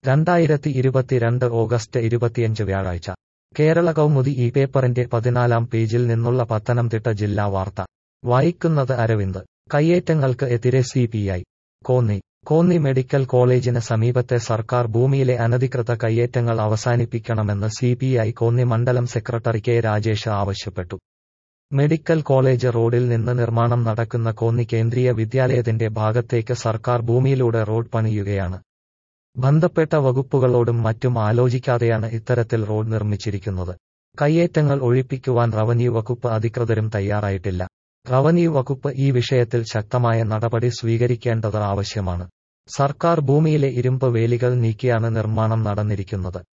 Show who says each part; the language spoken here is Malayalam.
Speaker 1: രണ്ടായിരത്തി ഇരുപത്തിരണ്ട് ഓഗസ്റ്റ് ഇരുപത്തിയഞ്ച് വ്യാഴാഴ്ച കേരള കൗമുദി ഈ പേപ്പറിന്റെ പതിനാലാം പേജിൽ നിന്നുള്ള പത്തനംതിട്ട ജില്ലാ വാർത്ത വായിക്കുന്നത് അരവിന്ദ് കയ്യേറ്റങ്ങൾക്ക് എതിരെ C P I Konni Konni medical കോളേജിന് സമീപത്തെ സർക്കാർ ഭൂമിയിലെ അനധികൃത കയ്യേറ്റങ്ങൾ അവസാനിപ്പിക്കണമെന്ന് സി പി ഐ കോന്നി മണ്ഡലം സെക്രട്ടറി കെ രാജേഷ് ആവശ്യപ്പെട്ടു മെഡിക്കൽ കോളേജ് റോഡിൽ നിന്ന് നിർമ്മാണം നടക്കുന്ന കോന്നി കേന്ദ്രീയ വിദ്യാലയത്തിന്റെ ഭാഗത്തേക്ക് സർക്കാർ ഭൂമിയിലൂടെ റോഡ് പണിയുകയാണ് ബന്ധപ്പെട്ട വകുപ്പുകളോടും മറ്റും ആലോചിക്കാതെയാണ് ഇത്തരത്തിൽ റോഡ് നിർമ്മിച്ചിരിക്കുന്നത് കയ്യേറ്റങ്ങൾ ഒഴിപ്പിക്കുവാൻ റവന്യൂ വകുപ്പ് അധികൃതരും തയ്യാറായിട്ടില്ല റവന്യൂ വകുപ്പ് ഈ വിഷയത്തിൽ ശക്തമായ നടപടി സ്വീകരിക്കേണ്ടത് ആവശ്യമാണ് സർക്കാർ ഭൂമിയിലെ ഇരുമ്പ് വേലികൾ നീക്കിയാണ് നിർമ്മാണം നടന്നിരിക്കുന്നത്